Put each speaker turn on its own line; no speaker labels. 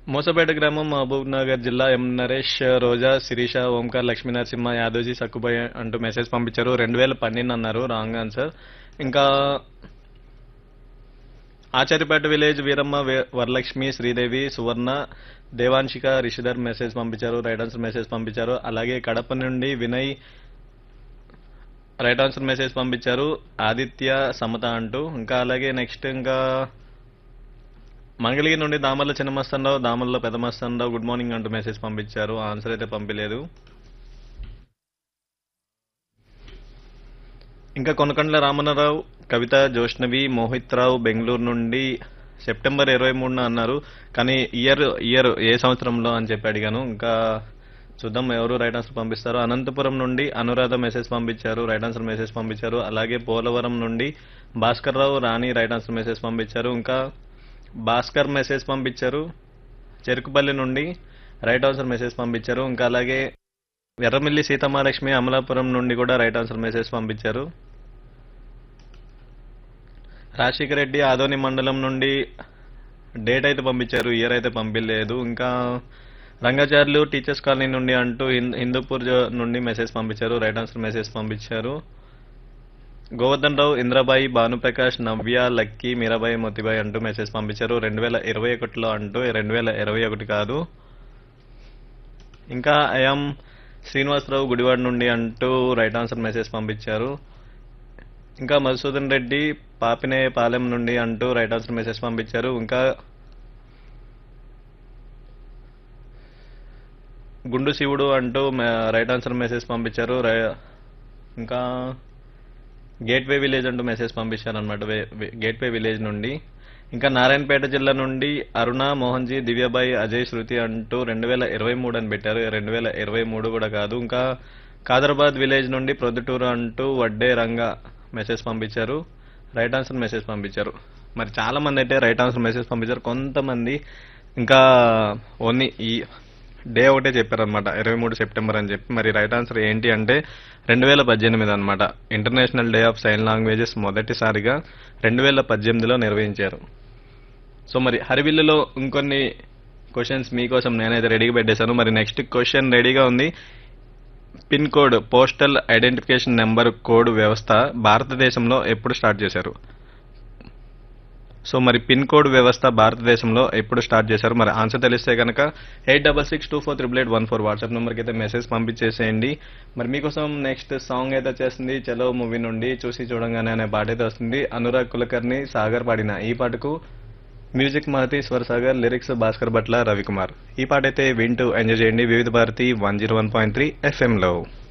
మోసపేట గ్రామం మహబూబ్ నగర్ జిల్లా ఎం నరేష్ రోజా శిరీష ఓంకార్ లక్ష్మీనరసింహ యాదవ్జీ సక్కుబాయ్ అంటూ మెసేజ్ పంపించారు రెండు వేల పన్నెండు అన్నారు రాంగ్ ఆన్సర్ ఇంకా ఆచార్యపేట విలేజ్ వీరమ్మ వే- వరలక్ష్మి శ్రీదేవి సువర్ణ దేవాంశిక రిషిధర్ మెసేజ్ పంపించారు రైట్ ఆన్సర్ మెసేజ్ పంపించారు అలాగే కడప నుండి వినయ్ రైట్ ఆన్సర్ మెసేజ్ పంపించారు ఆదిత్య సమత అంటూ ఇంకా అలాగే నెక్స్ట్ ఇంకా మంగళగిరి నుండి దామర్ల చిన్న మస్తానరావు దామర్ల పెద్ద మస్తానరావు గుడ్ మార్నింగ్ అంటూ మెసేజ్ పంపించారు ఆన్సర్ అయితే పంపించలేదు ఇంకా కొనకండ్ల రామన్నరావు కవిత జోష్నవి మోహిత్ రావు బెంగళూరు నుండి సెప్టెంబర్ ఇరవై మూడున అన్నారు కానీ ఇయర్ ఇయర్ ఏ సంవత్సరంలో అని చెప్పి అడిగాను ఇంకా చూద్దాం ఎవరు రైట్ ఆన్సర్ పంపిస్తారు అనంతపురం నుండి అనురాధ మెసేజ్ పంపించారు రైట్ ఆన్సర్ మెసేజ్ పంపించారు అలాగే పోలవరం నుండి Bhaskar Rao Rani right answer message పంపించారు ఇంకా భాస్కర్ మెసేజ్ పంపించారు చెరుకుపల్లి నుండి రైట్ ఆన్సర్ మెసేజ్ పంపించారు ఇంకా అలాగే ఎర్రమిల్లి సీతమాలక్ష్మి అమలాపురం నుండి కూడా రైట్ ఆన్సర్ మెసేజ్ పంపించారు రాజశేఖర రెడ్డి ఆదోని మండలం నుండి డేట్ అయితే పంపించారు ఇయర్ అయితే పంపించలేదు ఇంకా రంగాచార్యులు టీచర్స్ కాలనీ నుండి అంటూ హింద్- హిందూపూర్ జో- నుండి మెసేజ్ పంపించారు రైట్ ఆన్సర్ మెసేజ్ పంపించారు గోవర్ధన్ రావు ఇంద్రబాయి భానుప్రకాష్ నవ్య లక్కీ మీరాబాయి మోతిబాయి అంటూ మెసేజ్ పంపించారు రెండు వేల ఇరవై ఒకటిలో అంటూ రెండు వేల ఇరవై ఒకటి కాదు ఇంకా ఐఎం శ్రీనివాసరావు గుడివాడ నుండి అంటూ రైట్ ఆన్సర్ మెసేజ్ పంపించారు ఇంకా మధుసూదన్ రెడ్డి పాపినే పాలెం నుండి అంటూ రైట్ ఆన్సర్ మెసేజ్ పంపించారు ఇంకా గుండు శివుడు అంటూ మ- రైట్ ఆన్సర్ మెసేజ్ పంపించారు రై- ఇంకా గేట్వే విలేజ్ అంటూ మెసేజ్ పంపించారు అనమాట గేట్వే విలేజ్ నుండి ఇంకా నారాయణపేట జిల్లా నుండి అరుణ మోహన్జీ దివ్యబాయి అజయ్ శృతి అంటూ రెండు వేల ఇరవై మూడు అని పెట్టారు రెండు వేల ఇరవై మూడు కూడా కాదు ఇంకా కాదరాబాద్ విలేజ్ నుండి ప్రొద్దుటూరు అంటూ వడ్డే రంగా మెసేజ్ పంపించారు రైట్ ఆన్సర్ మెసేజ్ పంపించారు మరి చాలా మంది అయితే రైట్ ఆన్సర్ మెసేజ్ పంపించారు కొంతమంది ఇంకా ఓన్లీ ఈ డే ఒకటే చెప్పారనమాట ఇరవై మూడు సెప్టెంబర్ అని చెప్పి మరి రైట్ ఆన్సర్ ఏంటి అంటే రెండు వేల పద్దెనిమిది అనమాట international day of sign languages మొదటిసారిగా రెండు వేల పద్దెనిమిదిలో నిర్వహించారు సో మరి హరివిల్లులో ఇంకొన్ని క్వశ్చన్స్ మీకోసం నేనైతే రెడీగా పెట్టేశాను మరి నెక్స్ట్ క్వశ్చన్ రెడీగా ఉంది pin code postal identification number code వ్యవస్థ భారతదేశంలో ఎప్పుడు స్టార్ట్ చేశారు సో మరి పిన్ కోడ్ వ్యవస్థ భారతదేశంలో ఎప్పుడు స్టార్ట్ చేశారు మరి ఆన్సర్ తెలిస్తే కనుక eight double six two four triple eight one four WhatsApp నెంబర్కి అయితే మెసేజ్ పంపించేసేయండి మరి మీకోసం నెక్స్ట్ సాంగ్ అయితే వచ్చేస్తుంది చలో మూవీ నుండి చూసి చూడంగానే అనే పాట అయితే వస్తుంది అనురాగ్ కులకర్ని సాగర్ పాడిన ఈ పాటకు మ్యూజిక్ మహతి స్వర్ సాగర్ లిరిక్స్ భాస్కర్ భట్ల రవికుమార్ ఈ పాట అయితే వింటూ ఎంజాయ్ చేయండి Vividh Bharati one zero one point three ఎఫ్ఎంలో